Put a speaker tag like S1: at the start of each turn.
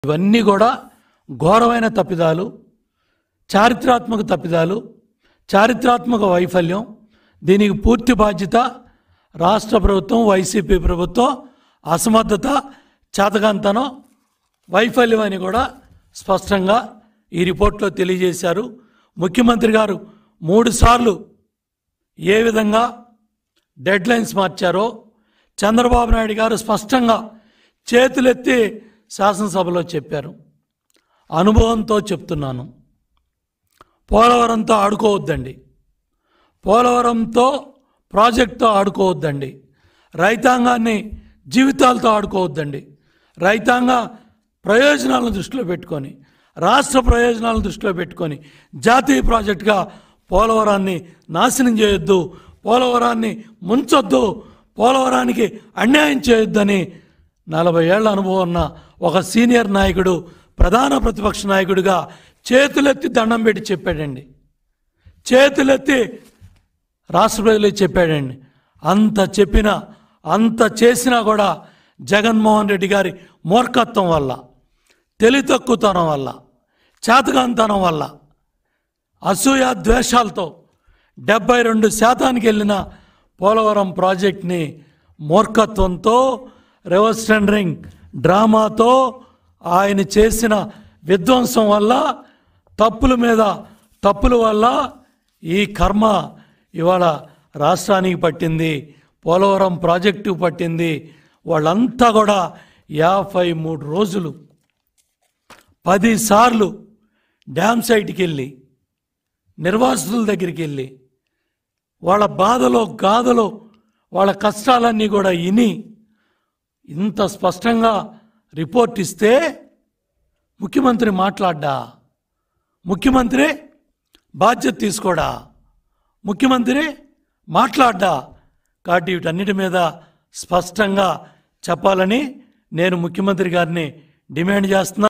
S1: ఇవన్నీ కూడా ఘోరమైన తప్పిదాలు చారిత్రాత్మక తప్పిదాలు చారిత్రాత్మక వైఫల్యం దీనికి పూర్తి బాధ్యత రాష్ట్ర ప్రభుత్వం వైసీపీ ప్రభుత్వం అసమర్థత చేతకాంతనం వైఫల్యం అని కూడా స్పష్టంగా ఈ రిపోర్ట్లో తెలియజేశారు ముఖ్యమంత్రి గారు మూడుసార్లు ఏ విధంగా డెడ్ లైన్స్ మార్చారో చంద్రబాబు నాయుడు గారు స్పష్టంగా చేతులెత్తి శాసనసభలో చెప్పారు అనుభవంతో చెప్తున్నాను పోలవరంతో ఆడుకోవద్దండి పోలవరంతో ప్రాజెక్టుతో ఆడుకోవద్దండి రైతాంగాన్ని జీవితాలతో ఆడుకోవద్దండి రైతాంగ ప్రయోజనాలను దృష్టిలో పెట్టుకొని రాష్ట్ర ప్రయోజనాలను దృష్టిలో పెట్టుకొని జాతీయ ప్రాజెక్టుగా పోలవరాన్ని నాశనం చేయొద్దు పోలవరాన్ని ముంచొద్దు పోలవరానికి అన్యాయం చేయొద్దని నలభై ఏళ్ల అనుభవం ఉన్న ఒక సీనియర్ నాయకుడు ప్రధాన ప్రతిపక్ష నాయకుడిగా చేతులెత్తి దండం పెట్టి చెప్పాడండి చేతులెత్తి రాష్ట్ర ప్రజలకు చెప్పాడండి అంత చెప్పినా అంత చేసినా కూడా జగన్మోహన్ రెడ్డి గారి మూర్ఖత్వం వల్ల తెలివి తక్కువతనం వల్ల చేతకాంతనం వల్ల అసూయ ద్వేషాలతో డెబ్బై రెండు శాతానికి వెళ్ళిన పోలవరం ప్రాజెక్ట్ని మూర్ఖత్వంతో రివర్స్ టెండరింగ్ డ్రామాతో ఆయన చేసిన విధ్వంసం వల్ల తప్పుల మీద తప్పుల వల్ల ఈ కర్మ ఇవాళ రాష్ట్రానికి పట్టింది పోలవరం ప్రాజెక్టు పట్టింది వాళ్ళంతా కూడా యాభై మూడు రోజులు పదిసార్లు డ్యామ్ సైట్కి వెళ్ళి నిర్వాసితుల దగ్గరికి వెళ్ళి వాళ్ళ బాధలో గాథలో వాళ్ళ కష్టాలన్నీ కూడా విని ఇంత స్పష్టంగా రిపోర్ట్ ఇస్తే ముఖ్యమంత్రి మాట్లాడ్డా ముఖ్యమంత్రి బాధ్యత తీసుకోడా ముఖ్యమంత్రి మాట్లాడ్డా కాబట్టి వీటన్నిటి మీద స్పష్టంగా చెప్పాలని నేను ముఖ్యమంత్రి గారిని డిమాండ్ చేస్తున్నా